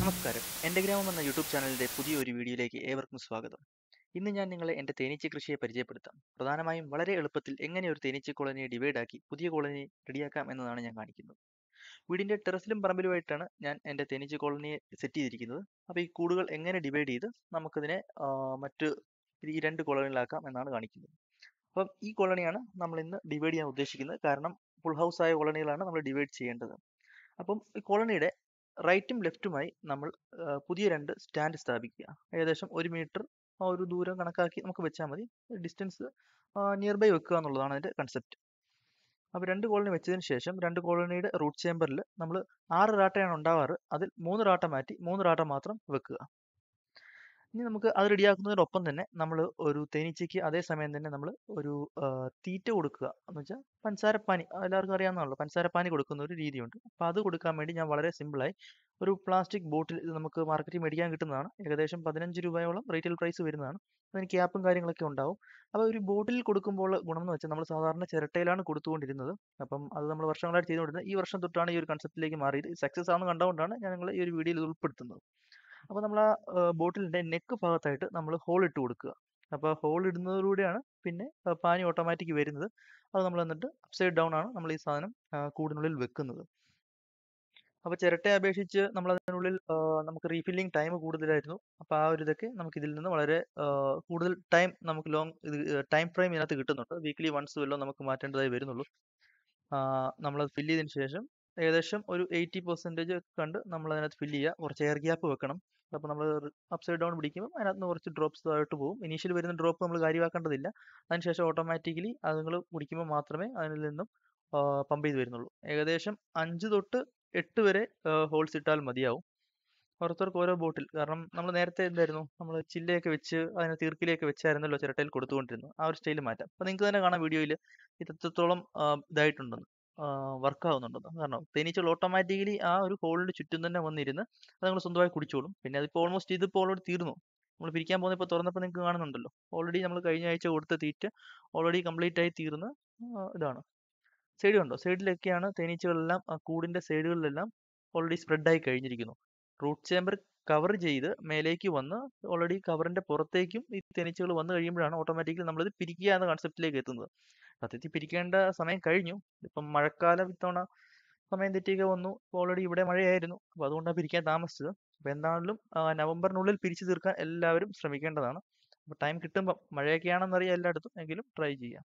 നമസ്കാരം എൻ്റെ ഗ്രാമം എന്ന യൂട്യൂബ് ചാനലിൻ്റെ പുതിയ ഒരു വീഡിയോയിലേക്ക് ഏവർക്കും സ്വാഗതം ഇന്ന് ഞാൻ നിങ്ങളെ എൻ്റെ തേനീച്ച കൃഷിയെ പരിചയപ്പെടുത്താം പ്രധാനമായും വളരെ എളുപ്പത്തിൽ എങ്ങനെ ഒരു തേനീച്ച കോളനിയെ ഡിവൈഡ് ആക്കി പുതിയ കോളനി റെഡിയാക്കാം എന്നതാണ് ഞാൻ കാണിക്കുന്നത് വീടിൻ്റെ ടെറസിലും പറമ്പിലുമായിട്ടാണ് ഞാൻ എൻ്റെ തേനീച്ച കോളനിയെ സെറ്റ് ചെയ്തിരിക്കുന്നത് അപ്പോൾ ഈ കൂടുകൾ എങ്ങനെ ഡിവൈഡ് ചെയ്ത് നമുക്കതിനെ ആ, മറ്റ് ഈ രണ്ട് കോളനികളാക്കാം എന്നാണ് കാണിക്കുന്നത് അപ്പം ഈ കോളനിയാണ് നമ്മൾ ഇന്ന് ഡിവൈഡ് ചെയ്യാൻ ഉദ്ദേശിക്കുന്നത് കാരണം ഫുൾ ഹൗസ് ആയ കോളനികളാണ് നമ്മൾ ഡിവൈഡ് ചെയ്യേണ്ടത് അപ്പം ഈ കോളനിയുടെ റൈറ്റും ലെഫ്റ്റുമായി നമ്മൾ ആ, പുതിയ രണ്ട് സ്റ്റാൻഡ് സ്ഥാപിക്കുക ഏകദേശം ഒരു മീറ്റർ ആ ഒരു ദൂരം കണക്കാക്കി നമുക്ക് വെച്ചാൽ മതി ഡിസ്റ്റൻസ് നിയർ ബൈ വെക്കുക എന്നുള്ളതാണ് അതിൻ്റെ കൺസെപ്റ്റ് അപ്പോൾ രണ്ട് കോളനി വെച്ചതിന് ശേഷം രണ്ട് കോളനിയുടെ റൂട്ട് ചേമ്പറിൽ നമ്മൾ ആറ് റാട്ടയാണ് ഉണ്ടാവാറ് അതിൽ മൂന്ന് റാട്ട മാറ്റി മൂന്ന് റാട്ട മാത്രം വെക്കുക ഇനി നമുക്ക് അത് റെഡിയാക്കുന്നതിനൊപ്പം തന്നെ നമ്മൾ ഒരു തേനീച്ചയ്ക്ക് അതേ സമയം തന്നെ നമ്മൾ ഒരു ആ, തീറ്റ കൊടുക്കുക എന്ന് വെച്ചാൽ പഞ്ചസാരപ്പാനി അത് എല്ലാവർക്കും അറിയാവുന്നതാണല്ലോ പഞ്ചസാരപ്പാനി കൊടുക്കുന്ന ഒരു രീതിയുണ്ട് അപ്പോൾ അത് കൊടുക്കാൻ വേണ്ടി ഞാൻ വളരെ സിമ്പിളായി ഒരു പ്ലാസ്റ്റിക് ബോട്ടിൽ ഇത് നമുക്ക് മാർക്കറ്റിൽ മേടിക്കാൻ കിട്ടുന്നതാണ് ഏകദേശം പതിനഞ്ച് രൂപയോളം റീറ്റെയിൽ പ്രൈസ് വരുന്നതാണ് അതിന് ക്യാപ്പും കാര്യങ്ങളൊക്കെ ഉണ്ടാവും അപ്പോൾ ഒരു ബോട്ടിൽ കൊടുക്കുമ്പോൾ ഗുണം എന്ന് വെച്ചാൽ നമ്മൾ സാധാരണ ചിരട്ടയിലാണ് കൊടുത്തുകൊണ്ടിരുന്നത് അപ്പം അത് നമ്മൾ വർഷങ്ങളായിട്ട് ചെയ്തുകൊണ്ടിരുന്നത് ഈ വർഷം തൊട്ടാണ് ഈ ഒരു കൺസെപ്റ്റിലേക്ക് മാറിയത് സക്സസ് ആണെന്ന് കണ്ടുകൊണ്ടാണ് ഞാൻ നിങ്ങൾ ഈ ഒരു വീഡിയോയിൽ ഇത് ഉൾപ്പെടുത്തുന്നത് അപ്പോൾ നമ്മൾ ആ ബോട്ടിലിൻ്റെ നെക്ക് ഭാഗത്തായിട്ട് നമ്മൾ ഹോൾ ഇട്ട് കൊടുക്കുക അപ്പോൾ ഹോൾ ഇടുന്നതിലൂടെയാണ് പിന്നെ ആ, പാനി ഓട്ടോമാറ്റിക് വരുന്നത് അത് നമ്മൾ എന്നിട്ട് അപ്സൈഡ് ഡൗൺ ആണ് നമ്മൾ ഈ സാധനം ആ, കൂടിനുള്ളിൽ വെക്കുന്നത് അപ്പോൾ ചിരട്ടയെ അപേക്ഷിച്ച് നമ്മൾ അതിനുള്ളിൽ ആ, നമുക്ക് റീഫില്ലിംഗ് ടൈം കൂടുതലായിരുന്നു അപ്പോൾ ആ ഒരു ഇതൊക്കെ നമുക്ക് ഇതിൽ നിന്ന് വളരെ ആ, കൂടുതൽ ടൈം നമുക്ക് ലോങ് ഇത് ടൈം ഫ്രെയിം ഇതിനകത്ത് കിട്ടുന്നുണ്ട് വീക്ക്ലി വൺസ് വല്ലതും നമുക്ക് മാറ്റേണ്ടതായി വരുന്നുള്ളൂ നമ്മളത് ഫില്ല് ചെയ്തതിന് ശേഷം ഏകദേശം ഒരു എയ്റ്റി പെർസെൻറ്റേജ് കണ്ട് നമ്മൾ അതിനകത്ത് ഫില്ല് ചെയ്യുക കുറച്ച് എയർ ഗ്യാപ്പ് വെക്കണം അപ്പോൾ നമ്മൾ അപ്സൈഡ് ഡൗൺ പിടിക്കുമ്പോൾ അതിനകത്ത് നിന്ന് കുറച്ച് ഡ്രോപ്സ് ആയിട്ട് പോകും ഇനീഷ്യൽ വരുന്ന ഡ്രോപ്പ് നമ്മൾ കാര്യമാക്കേണ്ടതില്ല അതിനുശേഷം ഓട്ടോമാറ്റിക്കലി അത് നിങ്ങൾ കുടിക്കുമ്പോൾ മാത്രമേ അതിൽ നിന്നും പമ്പ് ചെയ്ത് വരുന്നുള്ളൂ ഏകദേശം അഞ്ച് തൊട്ട് എട്ട് വരെ ഹോൾസ് ഇട്ടാൽ മതിയാവും ഓരോരുത്തർക്ക് ഓരോ ബോട്ടിൽ കാരണം നമ്മൾ നേരത്തെ എന്തായിരുന്നു നമ്മൾ ചില്ലയൊക്കെ വെച്ച് അതിനെ തീർക്കിലേക്ക് വെച്ചായിരുന്നല്ലോ ചിരട്ടയിൽ കൊടുത്തുകൊണ്ടിരുന്നത് ആ ഒരു സ്റ്റൈൽ മാറ്റാം അപ്പോൾ നിങ്ങൾക്ക് തന്നെ കാണാം വീഡിയോയിൽ ഇത് എത്രത്തോളം ആ, ഇതായിട്ടുണ്ടെന്ന് വർക്ക് ആവുന്നുണ്ടെന്ന് കാരണം തേനീച്ചകൾ ഓട്ടോമാറ്റിക്കലി ആ ഒരു ഹോളിന് ചുറ്റും തന്നെ വന്നിരുന്ന് അത് നിങ്ങൾ സ്വന്തമായി കുടിച്ചോളും പിന്നെ അതിപ്പോൾ ഓൾമോസ്റ്റ് ഇതിപ്പോൾ ഓൾറെഡി തീർന്നു നമ്മൾ പിരിക്കാൻ പോകുന്ന ഇപ്പോൾ തുറന്നപ്പോൾ നിങ്ങൾക്ക് കാണുന്നുണ്ടല്ലോ ഓൾറെഡി നമ്മൾ കഴിഞ്ഞ ആഴ്ച കൊടുത്ത തീറ്റ ഓൾറെഡി കംപ്ലീറ്റ് ആയി തീർന്ന് ആ, ഇതാണ് സൈഡ് കണ്ടോ സൈഡിലൊക്കെയാണ് തേനീച്ചകളെല്ലാം ആ കൂടിൻ്റെ സൈഡുകളിലെല്ലാം ഓൾറെഡി സ്പ്രെഡായി കഴിഞ്ഞിരിക്കുന്നു റൂട്ട് ചേമ്പർ കവർ ചെയ്ത് മേലേക്ക് വന്ന് ഓൾറെഡി കവറിൻ്റെ പുറത്തേക്കും ഈ തേനീച്ചകൾ വന്നു കഴിയുമ്പോഴാണ് ഓട്ടോമാറ്റിക്കലി നമ്മളിത് പിരിക്കുക എന്ന കൺസെപ്റ്റിലേക്ക് എത്തുന്നത് സത്യത്തിൽ പിരിക്കേണ്ട സമയം കഴിഞ്ഞു ഇപ്പം മഴക്കാലം ഇത്തവണ സമയം തെറ്റിയൊക്കെ വന്നു ഓൾറെഡി ഇവിടെ മഴയായിരുന്നു അപ്പോൾ അതുകൊണ്ടാണ് പിരിക്കാൻ താമസിച്ചത് അപ്പോൾ എന്താണെങ്കിലും ആ, നവംബറിനുള്ളിൽ പിരിച്ചു തീർക്കാൻ എല്ലാവരും ശ്രമിക്കേണ്ടതാണ് അപ്പോൾ ടൈം കിട്ടുമ്പം മഴയൊക്കെയാണെന്നറിയാം എല്ലായിടത്തും എങ്കിലും ട്രൈ ചെയ്യാം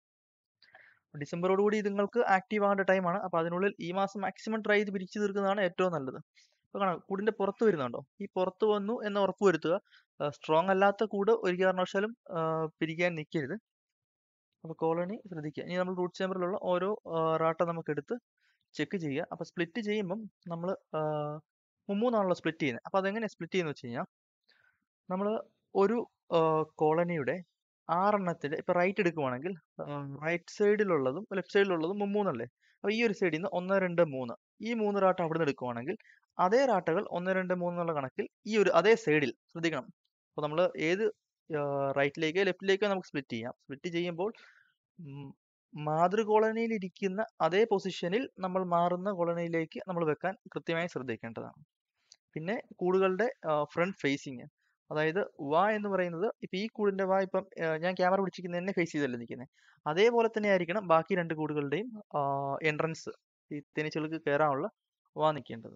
ഡിസംബറോടുകൂടി ഇത് നിങ്ങൾക്ക് ആക്റ്റീവ് ആകേണ്ട ടൈമാണ് അപ്പോൾ അതിനുള്ളിൽ ഈ മാസം മാക്സിമം ട്രൈ ചെയ്ത് പിരിച്ചു തീർക്കുന്നതാണ് ഏറ്റവും നല്ലത് അപ്പോൾ കാണാം കൂടിൻ്റെ പുറത്ത് വരുന്നുണ്ടോ ഈ പുറത്ത് വന്നു എന്ന് ഉറപ്പ് വരുത്തുക സ്ട്രോങ് അല്ലാത്ത കൂട് ഒരു കാരണവശാലും ആ, പിരിക്കാൻ നിൽക്കരുത് അപ്പോൾ കോളനി ശ്രദ്ധിക്കുക ഇനി നമ്മൾ റൂട്ട് ചേമ്പറിലുള്ള ഓരോ ആ, റാട്ട നമുക്ക് എടുത്ത് ചെക്ക് ചെയ്യുക അപ്പോൾ സ്പ്ലിറ്റ് ചെയ്യുമ്പം നമ്മൾ മുമ്മൂന്നാണല്ലോ സ്പ്ലിറ്റ് ചെയ്യുന്നത് അപ്പോൾ അതെങ്ങനെ സ്പ്ലിറ്റ് ചെയ്യുന്നത് വെച്ച് കഴിഞ്ഞാൽ നമ്മൾ ഒരു കോളനിയുടെ ആറെണ്ണത്തിൽ ഇപ്പോൾ റൈറ്റ് എടുക്കുവാണെങ്കിൽ റൈറ്റ് സൈഡിലുള്ളതും ലെഫ്റ്റ് സൈഡിലുള്ളതും മുമ്മൂന്നല്ലേ അപ്പോൾ ഈ ഒരു സൈഡിൽ നിന്ന് ഒന്ന് രണ്ട് മൂന്ന് ഈ മൂന്ന് റാട്ട അവിടെ നിന്ന് എടുക്കുവാണെങ്കിൽ അതേ റാട്ടകൾ ഒന്ന് രണ്ട് മൂന്ന് എന്നുള്ള കണക്കിൽ ഈ ഒരു അതേ സൈഡിൽ ശ്രദ്ധിക്കണം അപ്പോൾ നമ്മൾ ഏത് റൈറ്റിലേക്കോ ലെഫ്റ്റിലേക്കോ നമുക്ക് സ്പ്ലിറ്റ് ചെയ്യാം സ്പ്ലിറ്റ് ചെയ്യുമ്പോൾ ഉം, മാതൃ കോളനിയിൽ ഇരിക്കുന്ന അതേ പൊസിഷനിൽ നമ്മൾ മാറുന്ന കോളനിയിലേക്ക് നമ്മൾ വെക്കാൻ കൃത്യമായി ശ്രദ്ധിക്കേണ്ടതാണ് പിന്നെ കൂടുകളുടെ ഫ്രണ്ട് ഫേസിങ് അതായത് വാ എന്ന് പറയുന്നത് ഇപ്പൊ ഈ കൂടിന്റെ വാ ഇപ്പം ആ, ഞാൻ ക്യാമറ പിടിച്ചിരിക്കുന്ന എന്നെ ഫേസ് ചെയ്തല്ലേ നിൽക്കുന്നത് അതേപോലെ തന്നെ ആയിരിക്കണം ബാക്കി രണ്ട് കൂടുകളുടെയും എൻട്രൻസ് ഈ തേനീച്ചകൾക്ക് കയറാനുള്ള വാ നിൽക്കേണ്ടത്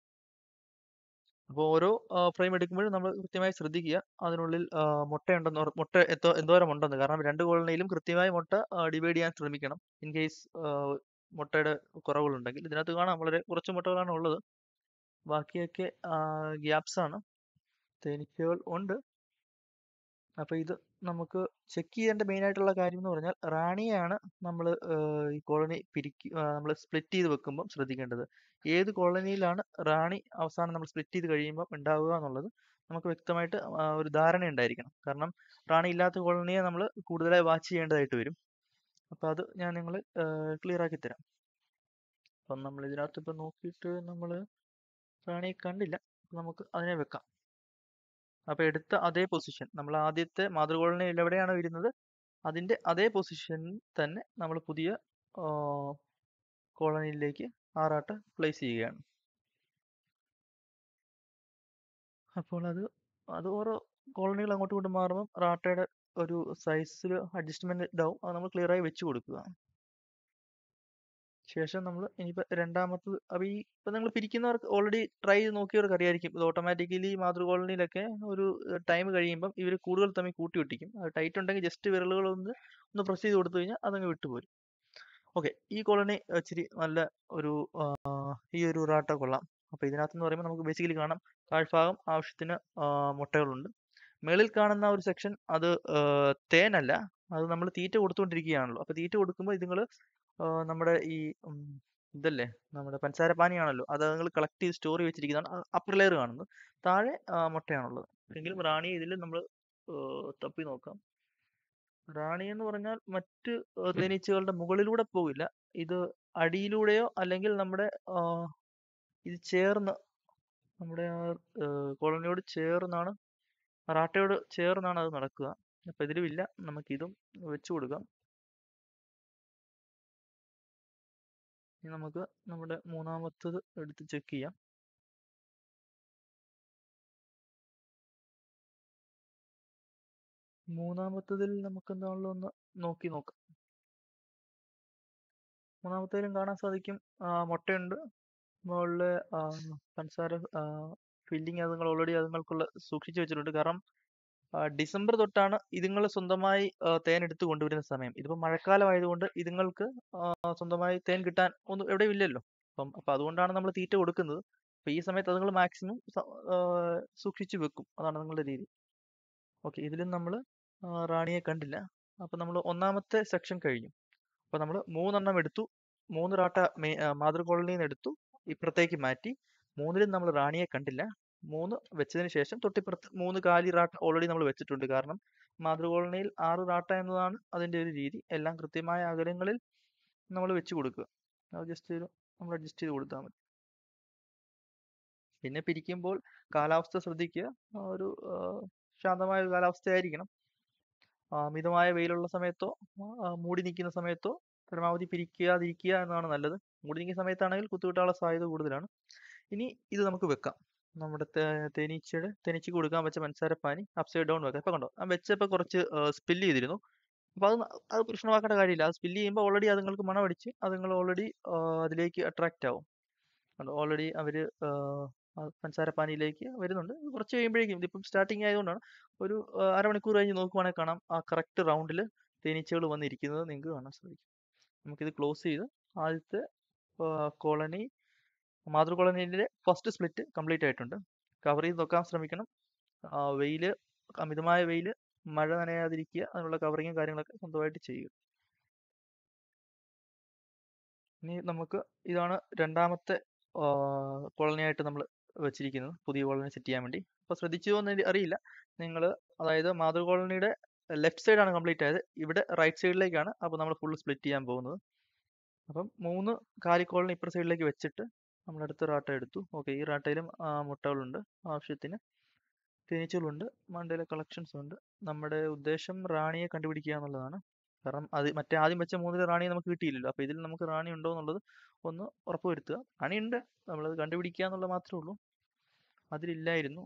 അപ്പോൾ ഓരോ ഫ്രെയിം എടുക്കുമ്പോഴും നമ്മൾ കൃത്യമായി ശ്രദ്ധിക്കുക അതിനുള്ളിൽ ആ, മുട്ടയുണ്ടെന്ന് ഉറ- മുട്ട എത്തോ എന്തോരം ഉണ്ടെന്ന് കാരണം രണ്ട് കോളനിയിലും കൃത്യമായി മുട്ട ഡിവൈഡ് ചെയ്യാൻ ശ്രമിക്കണം ഇൻ കേസ് മുട്ടയുടെ കുറവുകളുണ്ടെങ്കിൽ ഇതിനകത്ത് കാണാം വളരെ കുറച്ച് മുട്ടകളാണ് ഉള്ളത് ബാക്കിയൊക്കെ ഗ്യാപ്സ് ആണ് തേനീച്ചകൾ ഉണ്ട് അപ്പോൾ ഇത് നമുക്ക് ചെക്ക് ചെയ്യേണ്ട മെയിൻ ആയിട്ടുള്ള കാര്യം എന്ന് പറഞ്ഞാൽ റാണിയാണ് നമ്മൾ ഈ കോളനി പിരിക്ക് നമ്മൾ സ്പ്ലിറ്റ് ചെയ്ത് വെക്കുമ്പോൾ ശ്രദ്ധിക്കേണ്ടത് ഏത് കോളനിയിലാണ് റാണി അവസാനം നമ്മൾ സ്പ്ലിറ്റ് ചെയ്ത് കഴിയുമ്പോൾ ഉണ്ടാവുക എന്നുള്ളത് നമുക്ക് വ്യക്തമായിട്ട് ആ, ഒരു ധാരണ ഉണ്ടായിരിക്കണം കാരണം റാണി ഇല്ലാത്ത കോളനിയെ നമ്മൾ കൂടുതലായി വാച്ച് ചെയ്യേണ്ടതായിട്ട് വരും അപ്പോൾ അത് ഞാൻ നിങ്ങൾ ക്ലിയർ ആക്കി തരാം അപ്പം നമ്മൾ ഇതിനകത്ത് ഇപ്പം നോക്കിയിട്ട് നമ്മൾ റാണിയെ കണ്ടില്ല അപ്പൊ നമുക്ക് അതിനെ വെക്കാം അപ്പോൾ എടുത്ത അതേ പൊസിഷൻ നമ്മൾ ആദ്യത്തെ മാതൃകോളനിയിൽ എവിടെയാണോ ഇരുന്നത് അതിൻ്റെ അതേ പൊസിഷനിൽ തന്നെ നമ്മൾ പുതിയ കോളനിയിലേക്ക് ആറാട്ട് പ്ലേസ് ചെയ്യുകയാണ് അപ്പോൾ അത് അത് ഓരോ കോളനികൾ അങ്ങോട്ടും ഇങ്ങോട്ടും മാറുമ്പോൾ റാട്ടയുടെ ഒരു സൈസിൽ അഡ്ജസ്റ്റ്മെന്റ് ഇതാവും അത് നമ്മൾ ക്ലിയർ ആയി വെച്ച് കൊടുക്കുക ശേഷം നമ്മൾ ഇനിയിപ്പോൾ രണ്ടാമത്തത് അപ്പോൾ ഈ ഇപ്പം നിങ്ങൾ പിരിക്കുന്നവർക്ക് ഓൾറെഡി ട്രൈ ചെയ്ത് നോക്കിയവർക്ക് അറിയായിരിക്കും ഇത് ഓട്ടോമാറ്റിക്കലി മാതൃ കോളനിയിലൊക്കെ ഒരു ടൈം കഴിയുമ്പം ഇവർ കൂടുതൽ തമ്മിൽ കൂട്ടി വിട്ടിക്കും അത് ടൈറ്റ് ഉണ്ടെങ്കിൽ ജസ്റ്റ് വിരലുകൾ ഒന്ന് ഒന്ന് പ്രസ് ചെയ്ത് കൊടുത്തു കഴിഞ്ഞാൽ അതങ്ങ് വിട്ടുപോരും ഓക്കെ ഈ കോളനി ഇച്ചിരി നല്ല ഒരു ആ, ഈ ഒരു റാട്ട കൊള്ളാം അപ്പോൾ ഇതിനകത്തെന്ന് പറയുമ്പോൾ നമുക്ക് ബേസിക്കലി കാണാം താഴ്ഭാഗം ആവശ്യത്തിന് ആ, മുട്ടകളുണ്ട് മേളിൽ കാണുന്ന ഒരു സെക്ഷൻ അത് ആ, തേനല്ല അത് നമ്മൾ തീറ്റ കൊടുത്തുകൊണ്ടിരിക്കുകയാണല്ലോ അപ്പോൾ തീറ്റ കൊടുക്കുമ്പോൾ ഇതുങ്ങൾ നമ്മുടെ ഈ ഉം, ഇതല്ലേ നമ്മുടെ പഞ്ചസാര പാനിയാണല്ലോ അത് നിങ്ങൾ കളക്ട് ചെയ്ത് സ്റ്റോർ ചെയ്ത് വെച്ചിരിക്കുന്നതാണ് അപ്പർ ലെയർ കാണുന്നത് താഴെ ആ, മുട്ടയാണുള്ളത് എങ്കിലും റാണി ഇതിൽ നമ്മൾ തപ്പി നോക്കാം റാണി എന്ന് പറഞ്ഞാൽ മറ്റ് ആ, തേനീച്ചകളുടെ മുകളിലൂടെ പോകില്ല ഇത് അടിയിലൂടെയോ അല്ലെങ്കിൽ നമ്മുടെ ആ, ഇത് ചേർന്ന് നമ്മുടെ ആ കോളനിയോട് ചേർന്നാണ് റാട്ടയോട് ചേർന്നാണ് അത് നടക്കുക അപ്പൊ ഇതിലുമില്ല നമുക്ക് ഇതും വെച്ചു കൊടുക്കാം ഇനി നമുക്ക് നമ്മുടെ മൂന്നാമത്തത് എടുത്ത് ചെക്ക് ചെയ്യാം മൂന്നാമത്തതിൽ നമുക്ക് എന്താണല്ലോ ഒന്ന് നോക്കി നോക്കാം മൂന്നാമത്തേലും കാണാൻ സാധിക്കും ആ, മുട്ടയുണ്ട് മുകളില് ആ, പഞ്ചസാര ഫില്ലിങ് അത് നിങ്ങൾ ഓൾറെഡി അതുങ്ങൾക്കുള്ള സൂക്ഷിച്ചു വെച്ചിട്ടുണ്ട് കാരണം ആ, ഡിസംബർ തൊട്ടാണ് ഇതുങ്ങൾ സ്വന്തമായി ആ, തേൻ എടുത്ത് കൊണ്ടുവരുന്ന സമയം ഇതിപ്പോൾ മഴക്കാലം ആയതുകൊണ്ട് ഇതുങ്ങൾക്ക് ആ, സ്വന്തമായി തേൻ കിട്ടാൻ ഒന്നും എവിടെയും ഇല്ലല്ലോ അപ്പം അപ്പം അതുകൊണ്ടാണ് നമ്മൾ തീറ്റ കൊടുക്കുന്നത് അപ്പം ഈ സമയത്ത് അതുങ്ങൾ മാക്സിമം സൂക്ഷിച്ചു വെക്കും അതാണ് നിങ്ങളുടെ രീതി ഓക്കെ ഇതിലും നമ്മൾ റാണിയെ കണ്ടില്ല അപ്പം നമ്മൾ ഒന്നാമത്തെ സെക്ഷൻ കഴിഞ്ഞു അപ്പോൾ നമ്മൾ മൂന്നെണ്ണം എടുത്തു മൂന്ന് റാട്ട മേ ആ, മാതൃ കോളനിയിൽ നിന്ന് എടുത്തു ഇപ്പുറത്തേക്ക് മാറ്റി മൂന്നിലും നമ്മൾ റാണിയെ കണ്ടില്ല മൂന്ന് വെച്ചതിന് ശേഷം തൊട്ടിപ്പുറത്ത് മൂന്ന് കാലി റാട്ട ഓൾറെഡി നമ്മൾ വെച്ചിട്ടുണ്ട് കാരണം മാതൃ കോളനിയിൽ ആറ് റാട്ട എന്നതാണ് അതിൻ്റെ ഒരു രീതി എല്ലാം കൃത്യമായ അകലങ്ങളിൽ നമ്മൾ വെച്ച് കൊടുക്കുക അത് ജസ്റ്റ് ഒരു നമ്മൾ അഡ്ജസ്റ്റ് ചെയ്ത് കൊടുത്താൽ മതി പിന്നെ പിരിക്കുമ്പോൾ കാലാവസ്ഥ ശ്രദ്ധിക്കുക ആ ഒരു ആ, ശാന്തമായ ഒരു കാലാവസ്ഥയായിരിക്കണം ആ, മിതമായ വെയിലുള്ള സമയത്തോ ആ, മൂടി നിൽക്കുന്ന സമയത്തോ പരമാവധി പിരിക്കാതിരിക്കുക എന്നതാണ് നല്ലത് മൂടി നിൽക്കുന്ന സമയത്താണെങ്കിൽ കുത്തുകിട്ടാനുള്ള സാധ്യത കൂടുതലാണ് ഇനി ഇത് നമുക്ക് വെക്കാം നമ്മുടെ തേ- തേനീച്ചയുടെ തേനീച്ചയ്ക്ക് കൊടുക്കാൻ വെച്ച പഞ്ചസാരപ്പാനി അപ്സൈഡ് ഡൗൺ വെക്കാം ഇപ്പൊ കണ്ടോ ആ വെച്ചപ്പോൾ കുറച്ച് സ്പില്ല് ചെയ്തിരുന്നു അപ്പൊ അത് ന- അത് പ്രശ്നമാക്കേണ്ട കാര്യമില്ല അത് സ്പില്ല് ചെയ്യുമ്പോൾ ഓൾറെഡി അതുങ്ങൾക്ക് മണമടിച്ച് അതുങ്ങൾ ഓൾറെഡി അതിലേക്ക് അട്രാക്റ്റ് ആവും ഓൾറെഡി അവര് ആ, ആ പഞ്ചസാരപ്പാനിയിലേക്ക് വരുന്നുണ്ട് ഇത് കുറച്ച് കഴിയുമ്പോഴേക്കും ഇതിപ്പം സ്റ്റാർട്ടിങ് ആയതുകൊണ്ടാണ് ഒരു ആ, അരമണിക്കൂർ കഴിഞ്ഞ് നോക്കുവാണെങ്കിൽ കാണാം ആ കറക്റ്റ് റൗണ്ടിൽ തേനീച്ചകൾ വന്നിരിക്കുന്നത് നിങ്ങൾക്ക് കാണാൻ സാധിക്കും നമുക്കിത് ക്ലോസ് ചെയ്ത് ആദ്യത്തെ കോളനി മാതൃ കോളനിയിലെ ഫസ്റ്റ് സ്പ്ലിറ്റ് കംപ്ലീറ്റ് ആയിട്ടുണ്ട് കവർ ചെയ്ത് നോക്കാൻ ശ്രമിക്കണം ആ, വെയില് അമിതമായ വെയില് മഴ നനയാതിരിക്കുക അതിനുള്ള കവറിങ്ങും കാര്യങ്ങളൊക്കെ സ്വന്തമായിട്ട് ചെയ്യുക ഇനി നമുക്ക് ഇതാണ് രണ്ടാമത്തെ കോളനി ആയിട്ട് നമ്മൾ വെച്ചിരിക്കുന്നത് പുതിയ കോളനി സെറ്റ് ചെയ്യാൻ വേണ്ടി അപ്പോൾ ശ്രദ്ധിച്ചോ എന്ന് എനിക്ക് അറിയില്ല നിങ്ങൾ അതായത് മാതൃ കോളനിയുടെ ലെഫ്റ്റ് സൈഡാണ് കംപ്ലീറ്റ് ആയത് ഇവിടെ റൈറ്റ് സൈഡിലേക്കാണ് അപ്പോൾ നമ്മൾ ഫുൾ സ്പ്ലിറ്റ് ചെയ്യാൻ പോകുന്നത് അപ്പം മൂന്ന് കാലി കോളനി ഇപ്പുറ സൈഡിലേക്ക് വെച്ചിട്ട് നമ്മൾ അടുത്ത റാട്ട എടുത്തു ഓക്കെ ഈ റാട്ടയിലും ആ, മുട്ടകളുണ്ട് ആവശ്യത്തിന് തേനീച്ചകളുണ്ട് മണ്ടയിലെ കളക്ഷൻസ് ഉണ്ട് നമ്മുടെ ഉദ്ദേശം റാണിയെ കണ്ടുപിടിക്കുക എന്നുള്ളതാണ് കാരണം അത് മറ്റേ ആദ്യം വെച്ച മൂന്നിലെ റാണിയെ നമുക്ക് കിട്ടിയില്ലല്ലോ അപ്പോൾ ഇതിൽ നമുക്ക് റാണി ഉണ്ടോ എന്നുള്ളത് ഒന്ന് ഉറപ്പുവരുത്തുക റാണി ഉണ്ട് നമ്മളത് കണ്ടുപിടിക്കുക എന്നുള്ളത് മാത്രമേ ഉള്ളൂ അതിലില്ലായിരുന്നു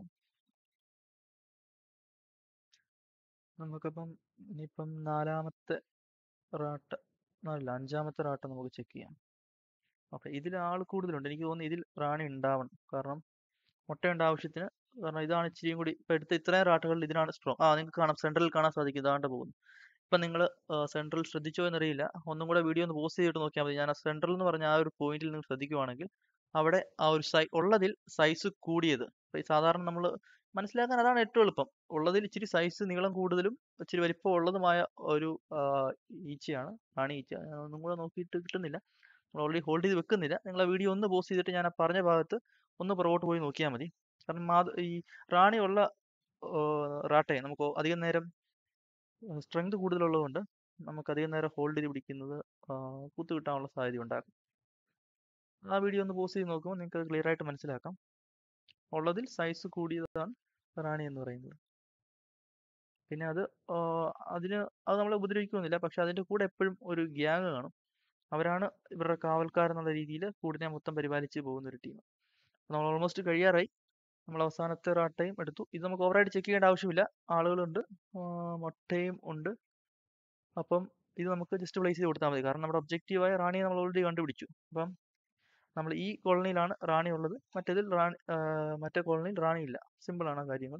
നമുക്കപ്പം ഇനിയിപ്പം നാലാമത്തെ റാട്ട അല്ല അഞ്ചാമത്തെ റാട്ട നമുക്ക് ചെക്ക് ചെയ്യാം ഓക്കെ ഇതിൽ ആൾ കൂടുതലുണ്ട് എനിക്ക് തോന്നുന്നു ഇതിൽ റാണി ഉണ്ടാവണം കാരണം മുട്ടയുണ്ട് ആവശ്യത്തിന് കാരണം ഇതാണ് ഇച്ചിരിയും കൂടി ഇപ്പൊ എടുത്ത ഇത്രയും റാട്ടുകളിൽ ഇതിനാണ് സ്ട്രോങ് ആ നിങ്ങൾക്ക് കാണാം സെൻട്രലിൽ കാണാൻ സാധിക്കും ഇതാണ്ട് പോകുന്നു ഇപ്പൊ നിങ്ങൾ സെൻട്രൽ ശ്രദ്ധിച്ചോ എന്നറിയില്ല ഒന്നും കൂടെ വീഡിയോ ഒന്ന് പോസ്റ്റ് ചെയ്തിട്ട് നോക്കിയാൽ മതി ഞാൻ ആ സെൻട്രൽ എന്ന് പറഞ്ഞ ആ ഒരു പോയിന്റിൽ നിങ്ങൾ ശ്രദ്ധിക്കുവാണെങ്കിൽ അവിടെ ആ ഒരു സൈ ഉള്ളതിൽ സൈസ് കൂടിയത് ഇപ്പൊ ഈ സാധാരണ നമ്മൾ മനസ്സിലാക്കാൻ അതാണ് ഏറ്റവും എളുപ്പം ഉള്ളതിൽ ഇച്ചിരി സൈസ് നീളം കൂടുതലും ഇച്ചിരി വലിപ്പം ഉള്ളതുമായ ഒരു ആ, ഈച്ചയാണ് റാണി ഈച്ച ഞാൻ ഒന്നും കൂടെ നോക്കിയിട്ട് കിട്ടുന്നില്ല നമ്മൾ ഓൾറെഡി ഹോൾഡ് ചെയ്ത് വെക്കുന്നില്ല നിങ്ങൾ ആ വീഡിയോ ഒന്ന് പോസ്റ്റ് ചെയ്തിട്ട് ഞാൻ ആ പറഞ്ഞ ഭാഗത്ത് ഒന്ന് പുറകോട്ട് പോയി നോക്കിയാൽ മതി കാരണം മാത് ഈ റാണി ഉള്ള റാട്ടയെ നമുക്ക് അധികം നേരം സ്ട്രെങ്ത് കൂടുതലുള്ളതുകൊണ്ട് നമുക്ക് അധികം നേരം ഹോൾഡ് ചെയ്ത് പിടിക്കുന്നത് ആ, കുത്തു കിട്ടാനുള്ള സാധ്യത ഉണ്ടാകും ആ വീഡിയോ ഒന്ന് പോസ്റ്റ് ചെയ്ത് നോക്കുമ്പോൾ നിങ്ങൾക്ക് ക്ലിയർ ആയിട്ട് മനസ്സിലാക്കാം ഉള്ളതിൽ സൈസ് കൂടിയതാണ് റാണി എന്ന് പറയുന്നത് പിന്നെ അത് ആ, അതിന് അത് നമ്മളെ ഉപദ്രവിക്കുന്നില്ല പക്ഷെ അതിന്റെ കൂടെ എപ്പോഴും ഒരു ഗ്യാങ് കാണും അവരാണ് ഇവരുടെ കാവൽക്കാരെന്നുള്ള രീതിയിൽ കൂടിനെ മൊത്തം പരിപാലിച്ച് പോകുന്ന ഒരു ടീം നമ്മൾ ഓൾമോസ്റ്റ് കഴിയാറായി നമ്മൾ അവസാനത്തെ റാട്ടയും എടുത്തു ഇത് നമുക്ക് ഓവറായിട്ട് ചെക്ക് ചെയ്യേണ്ട ആവശ്യമില്ല ആളുകളുണ്ട് മുട്ടയും ഉണ്ട് അപ്പം ഇത് നമുക്ക് ജസ്റ്റ് പ്ലേസ് ചെയ്ത് കൊടുത്താൽ മതി കാരണം നമ്മുടെ ഒബ്ജക്റ്റീവായ റാണിയെ നമ്മൾ ഓൾറെഡി കണ്ടുപിടിച്ചു അപ്പം നമ്മൾ ഈ കോളനിയിലാണ് റാണി ഉള്ളത് മറ്റേതിൽ റാണി മറ്റേ കോളനിയിൽ റാണി ഇല്ല സിമ്പിളാണ് കാര്യങ്ങൾ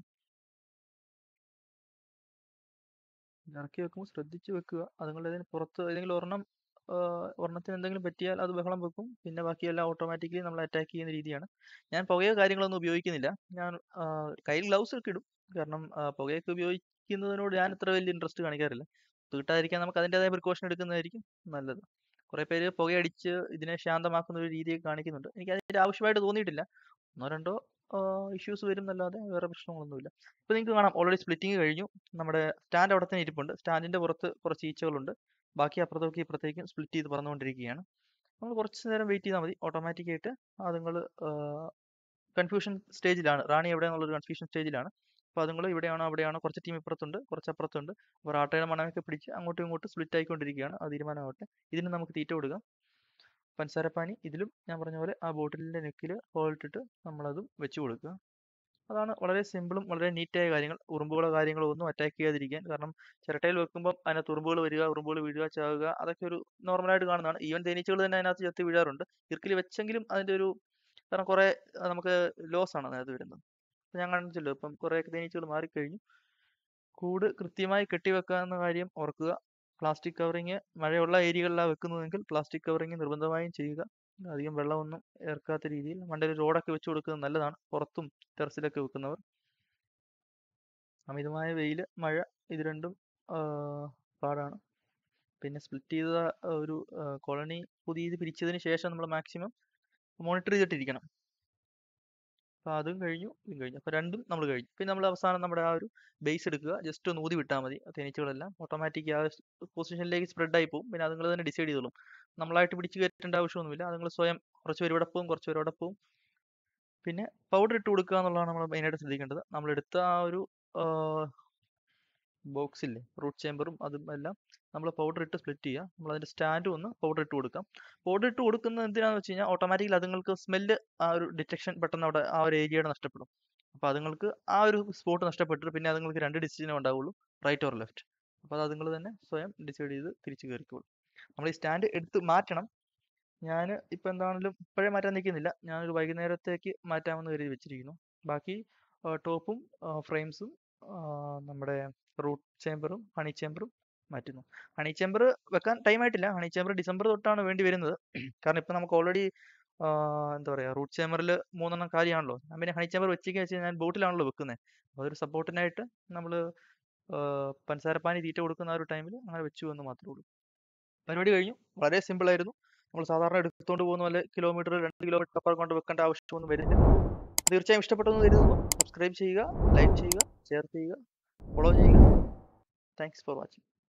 ഇറക്കി വെക്കുമ്പോൾ ശ്രദ്ധിച്ച് വെക്കുക അതുങ്ങളുടെ ഇതിന് പുറത്ത് ഏതെങ്കിലും ഒരെണ്ണം ഒരെണ്ണത്തിന് എന്തെങ്കിലും പറ്റിയാൽ അത് ബഹളം വെക്കും പിന്നെ ബാക്കിയെല്ലാം ഓട്ടോമാറ്റിക്കലി നമ്മൾ അറ്റാക്ക് ചെയ്യുന്ന രീതിയാണ് ഞാൻ പുകയോ കാര്യങ്ങളൊന്നും ഉപയോഗിക്കുന്നില്ല ഞാൻ കയ്യിൽ ഗ്ലൗസ് ഒക്കെ ഇടും കാരണം പുകയൊക്കെ ഉപയോഗിക്കുന്നതിനോട് ഞാൻ അത്ര വലിയ ഇൻട്രസ്റ്റ് കാണിക്കാറില്ല കിട്ടാതിരിക്കാൻ നമുക്ക് അതിൻ്റെതായ പ്രിക്കോഷൻ എടുക്കുന്നതായിരിക്കും നല്ലത് കുറേ പേര് പുകയടിച്ച് ഇതിനെ ശാന്തമാക്കുന്ന ഒരു രീതിയൊക്കെ കാണിക്കുന്നുണ്ട് എനിക്ക് അതിൻ്റെ ആവശ്യമായിട്ട് തോന്നിയിട്ടില്ല ഒന്നോ രണ്ടോ ഇഷ്യൂസ് വരും എന്നല്ലാതെ വേറെ പ്രശ്നങ്ങളൊന്നുമില്ല ഇപ്പോൾ നിങ്ങൾക്ക് കാണാം ഓൾറെഡി സ്പ്ലിറ്റിംഗ് കഴിഞ്ഞു നമ്മുടെ സ്റ്റാൻഡ് അവിടെ തന്നെ ഇരിപ്പുണ്ട് സ്റ്റാൻഡിൻ്റെ പുറത്ത് കുറച്ച് ഈച്ചകളുണ്ട് ബാക്കി അപ്പുറത്തേക്ക് ഇപ്പുറത്തേക്കും സ്പ്ലിറ്റ് ചെയ്ത് പറന്നുകൊണ്ടിരിക്കുകയാണ് നമ്മൾ കുറച്ച് നേരം വെയിറ്റ് ചെയ്താൽ മതി ഓട്ടോമാറ്റിക്കായിട്ട് അതുങ്ങൾ കൺഫ്യൂഷൻ സ്റ്റേജിലാണ് റാണി എവിടെയാണെന്നുള്ളൊരു കൺഫ്യൂഷൻ സ്റ്റേജിലാണ് അപ്പോൾ അതുങ്ങൾ ഇവിടെയാണോ അവിടെയാണോ കുറച്ച് ടീം ഇപ്പുറത്തുണ്ട് കുറച്ച് അപ്പുറത്തുണ്ട് അപ്പോൾ റാട്ടയുടെ മണമൊക്കെ പിടിച്ച് അങ്ങോട്ടും ഇങ്ങോട്ടും സ്പ്ലിറ്റ് ആയിക്കൊണ്ടിരിക്കുകയാണ് അത് തീരുമാനമാവട്ടെ ഇതിന് നമുക്ക് തീറ്റ കൊടുക്കാം പഞ്ചസാരപ്പാനി ഇതിലും ഞാൻ പറഞ്ഞ പോലെ ആ ബോട്ടിലിൻ്റെ നെക്കിൽ ഹോളിട്ടിട്ട് നമ്മളതും വെച്ച് കൊടുക്കുക അതാണ് വളരെ സിമ്പിളും വളരെ നീറ്റായ കാര്യങ്ങൾ ഉറുമ്പുകളോ കാര്യങ്ങളോ ഒന്നും അറ്റാക്ക് ചെയ്യാതിരിക്കാൻ കാരണം ചിരട്ടയിൽ വെക്കുമ്പോൾ അതിനകത്ത് ഉറുമ്പുകൾ വരിക ഉറുമ്പുകൾ വീഴുക ചാവുക അതൊക്കെ ഒരു നോർമലായിട്ട് കാണുന്നതാണ് ഈവൻ തേനീച്ചകൾ തന്നെ അതിനകത്ത് ചത്ത് വീഴാറുണ്ട് ഇർക്കിൽ വെച്ചെങ്കിലും അതിൻ്റെ ഒരു കാരണം കുറേ നമുക്ക് ലോസ് ആണ് അതിനകത്ത് വരുന്നത് അപ്പം ഞാൻ കാണിച്ചല്ലോ ഇപ്പം കുറേ തേനീച്ചകൾ മാറിക്കഴിഞ്ഞു കൂട് കൃത്യമായി കെട്ടിവെക്കുക എന്ന കാര്യം ഓർക്കുക പ്ലാസ്റ്റിക് കവറിങ് മഴയുള്ള ഏരിയകളിലാണ് വെക്കുന്നതെങ്കിൽ പ്ലാസ്റ്റിക് കവറിങ് നിർബന്ധമായും ചെയ്യുക അധികം വെള്ളമൊന്നും ഇറക്കാത്ത രീതിയിൽ മണ്ടയിൽ റോഡൊക്കെ വെച്ച് കൊടുക്കുന്നത് നല്ലതാണ് പുറത്തും ടെറസിലൊക്കെ വെക്കുന്നവർ അമിതമായ വെയിൽ മഴ ഇത് രണ്ടും പാടാണ് പിന്നെ സ്പ്ലിറ്റ് ചെയ്ത ഒരു കോളനി പുതിയത് പിരിച്ചതിന് ശേഷം നമ്മൾ മാക്സിമം മോണിറ്റർ ചെയ്തിട്ടിരിക്കണം അപ്പോൾ അതും കഴിഞ്ഞു ഇതും കഴിഞ്ഞു അപ്പോൾ രണ്ടും നമ്മൾ കഴിഞ്ഞു പിന്നെ നമ്മൾ അവസാനം നമ്മുടെ ആ ഒരു ബേസ് എടുക്കുക ജസ്റ്റ് ഒന്ന് ഊതി വിട്ടാൽ മതി തേനീച്ചകളെല്ലാം ഓട്ടോമാറ്റിക് ആ പൊസിഷനിലേക്ക് സ്പ്രെഡ് ആയി പോകും പിന്നെ അതുങ്ങൾ തന്നെ ഡിസൈഡ് ചെയ്തോളും നമ്മളായിട്ട് പിടിച്ച് കയറ്റേണ്ട ആവശ്യമൊന്നുമില്ല അതുങ്ങൾ സ്വയം കുറച്ച് പേര് ഇവിടെ പോവും കുറച്ച് പേര് അവിടെ പോവും പിന്നെ പൗഡർ ഇട്ട് കൊടുക്കുക എന്നുള്ളതാണ് നമ്മൾ മെയിനായിട്ട് ശ്രദ്ധിക്കേണ്ടത് നമ്മൾ എടുത്ത ആ ഒരു ബോക്സില്ലേ റൂട്ട് ചേമ്പറും അതും എല്ലാം നമ്മൾ പൗഡർ ഇട്ട് സ്പ്ലിറ്റ് ചെയ്യുക നമ്മൾ അതിൻ്റെ സ്റ്റാൻഡും ഒന്ന് പൗഡർ ഇട്ട് കൊടുക്കാം പൗഡർ ഇട്ട് കൊടുക്കുന്നത് എന്തിനാണെന്ന് വെച്ച് കഴിഞ്ഞാൽ ഓട്ടോമാറ്റിക്കലി അതുങ്ങൾക്ക് സ്മെല്ല് ആ ഒരു ഡിറ്റക്ഷൻ പെട്ടെന്ന് അവിടെ ആ ഒരു ഏരിയയുടെ നഷ്ടപ്പെടും അപ്പോൾ അതുങ്ങൾക്ക് ആ ഒരു സ്പോട്ട് നഷ്ടപ്പെട്ടിട്ട് പിന്നെ അതുങ്ങൾക്ക് രണ്ട് ഡിസിഷനേ ഉണ്ടാവുള്ളൂ റൈറ്റ് ഓർ ലെഫ്റ്റ് അപ്പോൾ അത് അതുങ്ങൾ തന്നെ സ്വയം ഡിസൈഡ് ചെയ്ത് തിരിച്ച് കയറിക്കോളും നമ്മൾ ഈ സ്റ്റാൻഡ് എടുത്ത് മാറ്റണം ഞാൻ ഇപ്പം എന്താണെങ്കിലും ഇപ്പോഴേ മാറ്റാൻ നിൽക്കുന്നില്ല ഞാനൊരു വൈകുന്നേരത്തേക്ക് മാറ്റാമെന്ന് കരുതി വെച്ചിരിക്കുന്നു ബാക്കി ടോപ്പും ഫ്രെയിംസും നമ്മുടെ റൂട്ട് ചേമ്പറും ഹണി ചേമ്പറും മാറ്റുന്നു ഹണി ചേമ്പർ വെക്കാൻ ടൈം ആയിട്ടില്ല ഹണി ചേമ്പർ ഡിസംബർ തൊട്ടാണ് വേണ്ടി വരുന്നത് കാരണം ഇപ്പം നമുക്ക് ഓൾറെഡി എന്താ പറയുക റൂട്ട് ചേമ്പറിൽ മൂന്നെണ്ണം കാര്യമാണല്ലോ ഞാൻ പിന്നെ ഹണി ചേമ്പർ വെച്ചേക്ക് വെച്ചാൽ ഞാൻ ബോട്ടിലാണല്ലോ വെക്കുന്നത് അതൊരു സപ്പോർട്ടിനായിട്ട് നമ്മൾ പഞ്ചസാരപ്പാനി തീറ്റ കൊടുക്കുന്ന ആ ഒരു ടൈമിൽ അങ്ങനെ വെച്ചു എന്ന് മാത്രമേ ഉള്ളൂ പരിപാടി കഴിഞ്ഞു വളരെ സിമ്പിൾ ആയിരുന്നു നമ്മൾ സാധാരണ എടുത്തുകൊണ്ട് പോകുന്ന പോലെ കിലോമീറ്റർ രണ്ട് കിലോമീറ്റർ അപ്പുറം കൊണ്ട് വെക്കേണ്ട ആവശ്യമൊന്നും വരുന്നില്ല തീർച്ചയായും ഇഷ്ടപ്പെട്ടെന്ന് കരുതുന്നു സബ്സ്ക്രൈബ് ചെയ്യുക ലൈക്ക് ചെയ്യുക ഷെയർ ചെയ്യുക ഫോളോ ചെയ്യുക താങ്ക്സ് ഫോർ വാച്ചിങ്